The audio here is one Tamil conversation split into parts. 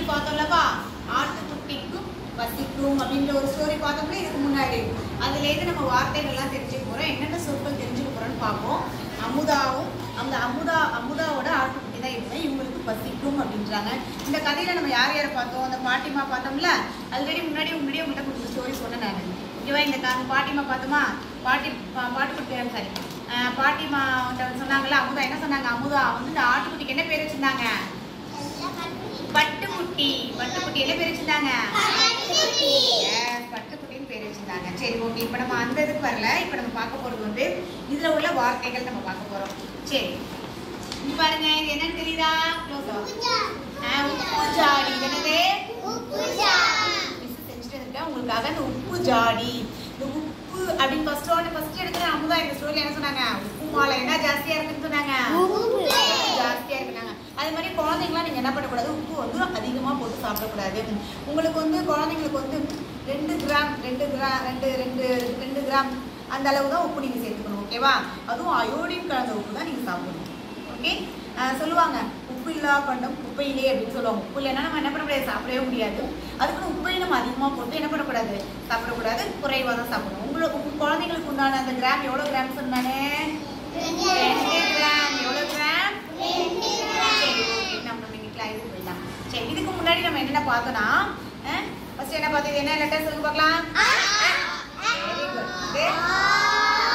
பார்த்தோம்லப்பா ஆட்டுக்குட்டிக்கும் பசிக்கும் அப்படின்ற ஒரு ஸ்டோரி பார்த்தோம்ல இதுக்கு முன்னாடி அதுலேருந்து நம்ம வார்த்தைகள்லாம் தெரிஞ்சுக்க போறோம் என்னென்ன சொற்கள் தெரிஞ்சுக்க போறோம்னு பார்ப்போம் அமுதாவும் அந்த அமுதா அமுதாவோட ஆட்டுக்குட்டி தான் இவங்க இவங்களுக்கு பசிக்கும் அப்படின்றாங்க இந்த கதையில நம்ம யார் யாரை பார்த்தோம் அந்த பாட்டிமா பார்த்தோம்ல ஆல்ரெடி முன்னாடி முன்னாடி உங்கள்கிட்ட கொஞ்சம் ஸ்டோரி சொன்னேன் நான் இவ இந்த கா- பாட்டிமா பார்த்தோமா பாட்டி பா- பாட்டுக்குட்டி சாரி பாட்டிமா வந்து சொன்னாங்கல்ல அமுதா என்ன சொன்னாங்க அமுதா வந்து இந்த ஆட்டுக்குட்டிக்கு என்ன பேர் வச்சிருந்தாங்க பட்டுக்குட்டி பட்டுக்குட்டி என்ன பேர் வச்சிருந்தாங்க Yes, பட்டுக்குட்டின்னு பேர் வச்சிருந்தாங்க சரி ஓகே இப்போ நம்ம அந்த இதுக்கு வரல இப்போ நம்ம பார்க்க போறது வந்து இதுல உள்ள வார்த்தைகள் நம்ம பார்க்க போறோம் சரி இங்க பாருங்க இது என்னன்னு தெரியுதா க்ளோஸ் உப்பு ஜாடி இது என்னது மிஸ் செஞ்சுட்டு இருக்கேன் உங்களுக்காக இந்த உப்பு ஜாடி இந்த உப்பு அப்படின்னு ஃபர்ஸ்ட் ஒன்று ஃபர்ஸ்ட் எடுக்கிற அமுதா இந்த ஸ்டோரியில் என்ன சொன்னாங்க உப்பு மாலை என்ன ஜாஸ்தியா இருக்குன்னு சொன்னாங்க ஜாஸ்தியா இருக்குனாங்க அதே மாதிரி குழந்தைங்களாம் நீங்க என்ன பண்ணக்கூடாது உப்பு வந்து அதிகமா போட்டு சாப்பிடக்கூடாது உங்களுக்கு வந்து குழந்தைங்களுக்கு வந்து ரெண்டு கிராம் ரெண்டு கிராம் ரெண்டு ரெண்டு ரெண்டு கிராம் அந்த அளவு தான் உப்பு நீங்க சேர்த்துக்கணும் ஓகேவா அதுவும் அயோடின் கலந்த உப்பு தான் நீங்க சாப்பிடணும் ஓகே சொல்லுவாங்க உப்பு இல்லா பண்டம் குப்பையிலே அப்படின்னு சொல்லுவாங்க உப்பு இல்லைன்னா நம்ம என்ன பண்ண முடியாது சாப்பிடவே முடியாது அதுக்குன்னு உப்பை நம்ம அதிகமாக போட்டு என்ன பண்ணக்கூடாது சாப்பிடக்கூடாது குறைவாக தான் சாப்பிடணும் உங்களுக்கு உங்க குழந்தைங்களுக்கு உண்டான அந்த கிராம் எவ்வளோ கிராம் சொன்னானே ரெண்டு கிராம் எவ்வளோ கிராம் சரி ஓகே நம்ம இன்னைக்கு இது போயிடலாம் சரி இதுக்கு முன்னாடி நம்ம என்னென்ன பார்த்தோம்னா ஃபர்ஸ்ட் என்ன பார்த்தது என்ன லெட்டர் சொல்லுங்க பார்க்கலாம் very good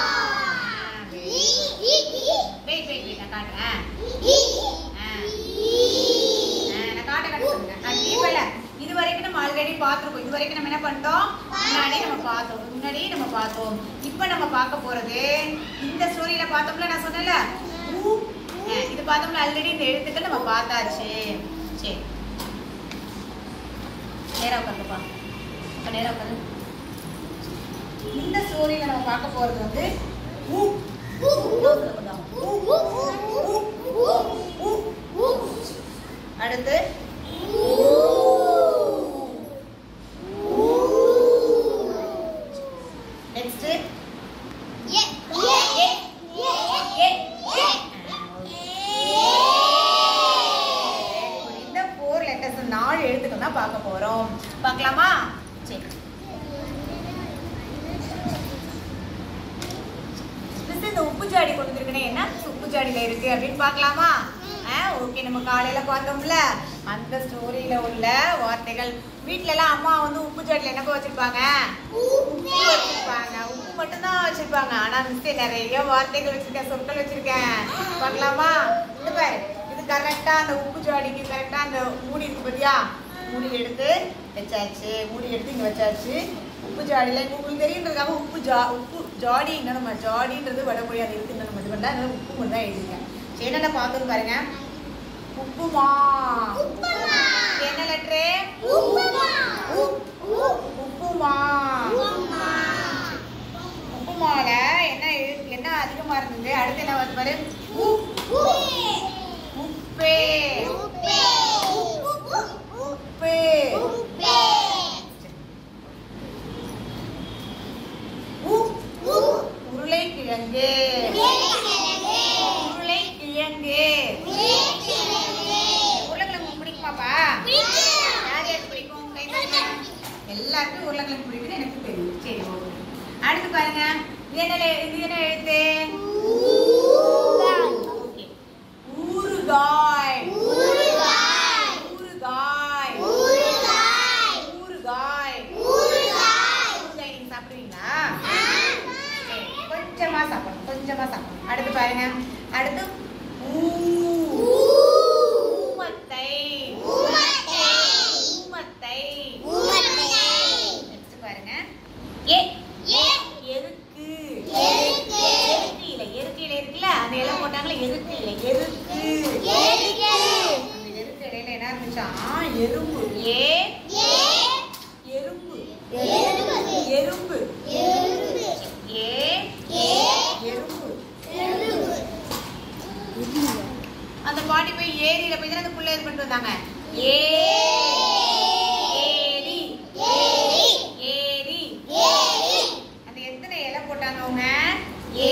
wait wait wait நான் காட்டுறேன் ஆ. ஆ, நான் காட்ட காட்ட சொல்லுங்க நான் தீபல இது வரைக்கும் நம்ம ஆல்ரெடி பார்த்துருக்கோம் இது வரைக்கும் நம்ம என்ன பண்ணிட்டோம் முன்னாடி நம்ம பார்த்தோம் முன்னாடி நம்ம பார்த்தோம் இப்போ நம்ம பார்க்க போறது இந்த ஸ்டோரியில பார்த்தோம்ல நான் சொன்னேன்ல ஊ. ஆ, இது பார்த்தோம்ல ஆல்ரெடி இந்த எழுத்துக்கள் நம்ம பார்த்தாச்சு சரி நேரா உட்காந்துப்பா இப்போ நேரா உட்காந்து இந்த ஸ்டோரியில நம்ம பார்க்க போறது வந்து ஊ சொல்லக்கூடாது. ஊ. ஊ. அடுத்து நெக்ஸ்ட் இந்த ஃபோர் லெட்டர்ஸ் நாலு எழுத்துக்கள் தான் பார்க்க போறோம் பார்க்கலாமா சரி மிஸ் இந்த உப்பு ஜாடி கொண்டு வந்திருக்கேனே என்ன உப்பு ஜாடியில இருக்கு அப்படின்னு பார்க்கலாமா ஓகே நம்ம காலையில பார்த்தோம்ல அந்த ஸ்டோரியில உள்ள வார்த்தைகள் வீட்ல எல்லாம் அம்மா வந்து உப்பு ஜாடியில என்னப்பா வச்சிருப்பாங்க உப்பு வச்சிருப்பாங்க உப்பு மட்டும் தான் வச்சிருப்பாங்க ஆனா மிஸ் நிறைய வார்த்தைகள் வச்சிருக்கேன் சொற்கள் வச்சிருக்கேன் பார்க்கலாமா இந்த பாரு இது கரெக்டா அந்த உப்பு ஜாடிக்கு கரெக்டா அந்த மூடி இருக்கு பாத்தியா மூடி எடுத்து வச்சாச்சு மூடி எடுத்து இங்க வச்சாச்சு உப்பு ஜாடியில இங்க உங்களுக்கு தெரியுன்றதுக்காக உப்பு ஜா உப்பு ஜாடி என்ன நம்ம ஜாடின்றது வட முடியாது இருக்கு நம்ம இது பண்ணல அதனால உப்பு மட்டும் தான் எழுதிருக்கேன் சரி என்னென்ன பார்த்தோம் பாருங்க உப்புமா இது என்ன லெட்ரு உப்புமா உப்புமால என்ன எழுத்து என்ன அதிகமா இருந்தது அடுத்து என்ன வருது பாரு உப்பே உப்பே உ- உருளைக்கிழங்கு உருளைக்கிழங்கு உருளைக்கிழங்கு பிடிக்குமாப்பா யார் யாருக்கு பிடிக்கும் கை தட்டுங்க. எல்லாருக்கும் உருளைக்கிழங்கு பிடிக்கும்னு எனக்கு தெரியும் சரி ஓகே அடுத்து பாருங்க இது என்ன எழு- இது என்ன எழுத்து ஓகே ஊறுகாய் ஊறுகாய் ஊறுகாய் ஊறுகாய் நீங்க சாப்பிடுவீங்களா சரி, கொஞ்சமா சாப்பிடணும் கொஞ்சமா சாப்பிடணும் அடுத்து பாருங்க அடுத்து ஊ ஊமத்தை ஊமத்தை நெக்ஸ்ட் பாருங்க ஏ எருக்கு எருக்கு இல்ல எருக்கு இலை இருக்குல்ல அந்த இலை போட்டாங்களே எருக்கு இல்லை எருக்கு அந்த எருக்கு இலையில என்ன இருந்துச்சா எறும்பு ஏ எறும்பு எறும்பு ஏ எறும்பு அந்த பாட்டி போய் ஏரியில போய் தான் அந்த புள்ள இது பண்ணிட்டு வந்தாங்க ஏ ஏரி ஏரி அந்த எத்தனை இலை போட்டாங்க அவங்க ஏ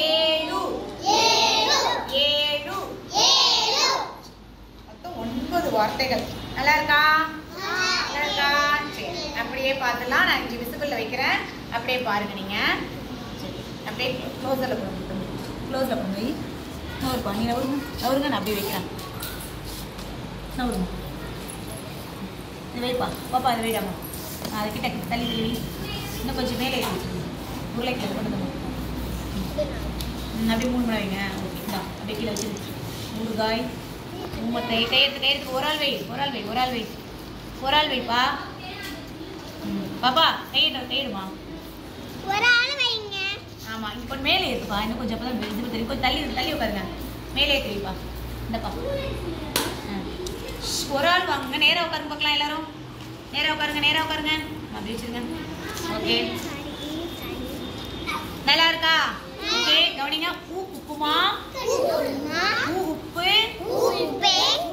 ஏழு ஏழு மொத்தம் ஒன்பது வார்த்தைகள் நல்லா இருக்கா நல்லா இருக்கா சரி அப்படியே பார்த்துலாம் நான் இங்கே விசிபிளில் வைக்கிறேன் அப்படியே பாருங்க நீங்க சரி அப்படியே க்ளோஸரில் கொண்டு க்ளோஸில் கொண்டு போய் நவருப்பா நீ நவருங்க நவருங்க நான் அப்படியே வைக்கிறேன் நவருங்க இது வைப்பா பாப்பா அதை வைடாமா அது கிட்ட தள்ளி தள்ளி வை. இன்னும் கொஞ்சம் மேலே ஏற்றி வச்சுருங்க உருளைக்கிழங்கு கொண்டு வந்து ம், அப்படியே மூணு மணி வைங்க ஓகே இந்தா அப்படியே கீழே வச்சிரு ஊறுகாய் ஊமத்தை கையெடுத்து கையெடுத்து ஒரு ஆள் வை ஒரு ஆள் வை ஒரு ஆள் வை ஒரு ஆள் வைப்பா ம், பாப்பா கையிடு கையிடுமா ஒரு ஆள் வைங்க ஆமா இன்னும் கொஞ்சம் மேலே ஏற்றுப்பா இன்னும் கொஞ்சம் அப்போ தான் இது தெரியும் கொஞ்சம் தள்ளி தள்ளி உட்காருங்க மேலே ஏற்றி வைப்பா இந்தப்பா ஆ. ஷ், ஒரு ஆள் வாங்குங்க நேராக உட்காருங்க பார்க்கலாம் எல்லாரும் நேராக உட்காருங்க நேராக உட்காருங்க அப்படி வச்சிருங்க ஓகே நல்லா இருக்கா ஓகே கவனிங்க பூ உப்புமா பூ உப்பு உப்பு பூ